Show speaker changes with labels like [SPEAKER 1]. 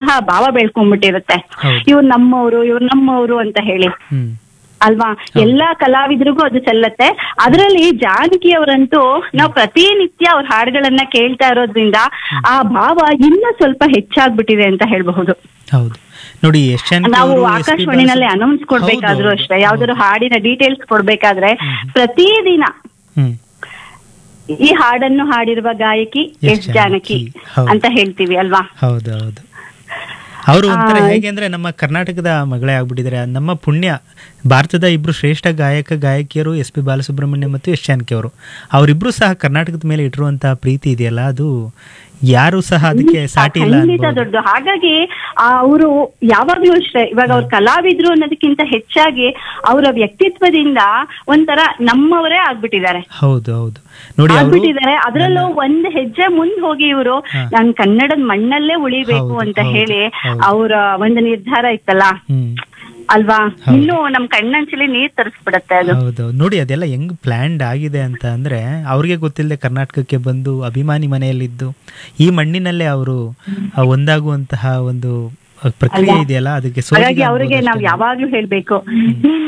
[SPEAKER 1] ಭಾವ ಬೆಳ್ಕೊಂಡ್ಬಿಟ್ಟಿರುತ್ತೆ
[SPEAKER 2] ಹೌದು.
[SPEAKER 1] ಇವ್ರು ನಮ್ಮವರು ಇವ್ರು ನಮ್ಮವರು ಅಂತ ಹೇಳಿ
[SPEAKER 2] ಹ್ಮ್
[SPEAKER 1] ಅಲ್ವಾ ಎಲ್ಲಾ ಕಲಾವಿದರಿಗೂ ಅದು ಚೆಲ್ಲತ್ತೆ ಅದರಲ್ಲಿ ಜಾನಕಿ ಅವರಂತೂ ನಾವು ಪ್ರತಿನಿತ್ಯ ಅವ್ರ ಹಾಡುಗಳನ್ನ ಕೇಳ್ತಾ ಇರೋದ್ರಿಂದ ಆ ಭಾವ ಇನ್ನೂ ಸ್ವಲ್ಪ ಹೆಚ್ಚಾಗ್ಬಿಟ್ಟಿದೆ ಅಂತ ಹೇಳಬಹುದು
[SPEAKER 2] ಹೌದು ನೋಡಿ ಯಶಾಂಕ್
[SPEAKER 1] ನಾವು
[SPEAKER 2] ಅವರು ಎಸ್ ಪಿ
[SPEAKER 1] ಆಕಾಶವಾಣಿನಲ್ಲಿ ಅನೌನ್ಸ್ ಕೊಡ್ಬೇಕಾದ್ರೂ
[SPEAKER 2] ಹೌದು,
[SPEAKER 1] ಅಷ್ಟೇ ಯಾವ್ದಾದ್ರು ಹಾಡಿನ ಡೀಟೇಲ್ಸ್ ಕೊಡ್ಬೇಕಾದ್ರೆ
[SPEAKER 2] ಹ್ಮ್.
[SPEAKER 1] ಪ್ರತಿದಿನ
[SPEAKER 2] ಹ್ಮ್
[SPEAKER 1] ಈ ಹಾಡನ್ನು ಹಾಡಿರುವ ಗಾಯಕಿ
[SPEAKER 2] ಎಸ್
[SPEAKER 1] ಎಸ್ ಜಾನಕಿ
[SPEAKER 2] ಜಾನಕಿ, ಹೌದು.
[SPEAKER 1] ಅಂತ ಹೇಳ್ತೀವಿ ಅಲ್ವಾ
[SPEAKER 2] ಹೌದು ಹೌದು ಅವರು ಒಂಥರ
[SPEAKER 1] ಆ,
[SPEAKER 2] ಹೇಗೆ ಅಂದ್ರೆ ನಮ್ಮ ಕರ್ನಾಟಕದ ಮಗಳೇ ಆಗ್ಬಿಟ್ಟಿದ್ದಾರೆ ನಮ್ಮ ಪುಣ್ಯ ಭಾರತದ ಇಬ್ರು ಶ್ರೇಷ್ಠ ಗಾಯಕ ಗಾಯಕಿಯರು ಎಸ್ ಪಿ ಬಾಲಸುಬ್ರಹ್ಮಣ್ಯ ಮತ್ತು ಎಸ್ ಜಾನಕಿ ಅವರು ಅವರಿಬ್ರು ಸಹ ಕರ್ನಾಟಕದ ಮೇಲೆ ಇಟ್ಟಿರುವಂತಹ ಪ್ರೀತಿ ಇದೆಯಲ್ಲ ಅದು ಯಾರು ಸಹ ಅದಕ್ಕೆ ಸಾಟಿ ಇಲ್ಲ
[SPEAKER 1] ಖಂಡಿತ
[SPEAKER 2] ಅನ್ಬೋದು.
[SPEAKER 1] ದೊಡ್ಡ ಹಾಗಾಗಿ ಅವರು ಯಾವಾಗ್ಲೂ ಅಷ್ಟೇ ಇವಾಗ ಅವ್ರ ಕಲಾವಿದ್ರು ಅನ್ನೋದಕ್ಕಿಂತ ಹೆಚ್ಚಾಗಿ ಅವರ ವ್ಯಕ್ತಿತ್ವದಿಂದ ಒಂಥರ ನಮ್ಮವರೇ ಆಗ್ಬಿಟ್ಟಿದ್ದಾರೆ
[SPEAKER 2] ಹೌದು ಹೌದು ನೋಡಿ ಅವರು
[SPEAKER 1] ಆಗ್ಬಿಟ್ಟಿದ್ದಾರೆ ಅದ್ರಲ್ಲೂ ಒಂದ್ ಹೆಜ್ಜೆ ಮುಂದ್ ಹೋಗಿ ಇವರು
[SPEAKER 2] ಹಾ.
[SPEAKER 1] ನಾನ್ ಕನ್ನಡದ ಮಣ್ಣಲ್ಲೇ ಉಳಿಬೇಕು
[SPEAKER 2] ಹೌದು,
[SPEAKER 1] ಅಂತ
[SPEAKER 2] ಹೌದು,
[SPEAKER 1] ಹೇಳಿ
[SPEAKER 2] ಹೌದು.
[SPEAKER 1] ಅವರ ಒಂದು ನಿರ್ಧಾರ ಇತ್ತಲ್ಲ
[SPEAKER 2] ಹ್ಮ್
[SPEAKER 1] ಅಲ್ವಾ
[SPEAKER 2] ಹೌದು.
[SPEAKER 1] ಇನ್ನು ನಮ್ ಕಣ್ಣಂಚಲಿ ನೀರ್ ತರಿಸ್ಬಿಡತ್ತೆ ಅದು
[SPEAKER 2] ಹೌದು ನೋಡಿ ಅದೆಲ್ಲ ಹೆಂಗ್ ಪ್ಲಾನ್ಡ್ ಆಗಿದೆ ಅಂತ ಅಂದ್ರೆ ಅವ್ರಿಗೆ ಗೊತ್ತಿಲ್ಲದೆ ಕರ್ನಾಟಕಕ್ಕೆ ಬಂದು ಅಭಿಮಾನಿ ಮನೆಯಲ್ಲಿದ್ದು ಈ ಮಣ್ಣಿನಲ್ಲೇ ಅವರು ಒಂದಾಗುವಂತಹ ಒಂದು ಪ್ರಕ್ರಿಯೆ
[SPEAKER 1] ಅಲ್ವಾ?
[SPEAKER 2] ಇದೆಯಲ್ಲ ಅದಕ್ಕೆ
[SPEAKER 1] ಹಾಗಾಗಿ
[SPEAKER 2] ಸೋಜಿಗ
[SPEAKER 1] ಅವ್ರಿಗೆ
[SPEAKER 2] ಅನ್ಬೋದು
[SPEAKER 1] ನಾವ್
[SPEAKER 2] ಅಷ್ಟೇ.
[SPEAKER 1] ಯಾವಾಗ್ಲೂ ಹೇಳ್ಬೇಕು ನೀನ್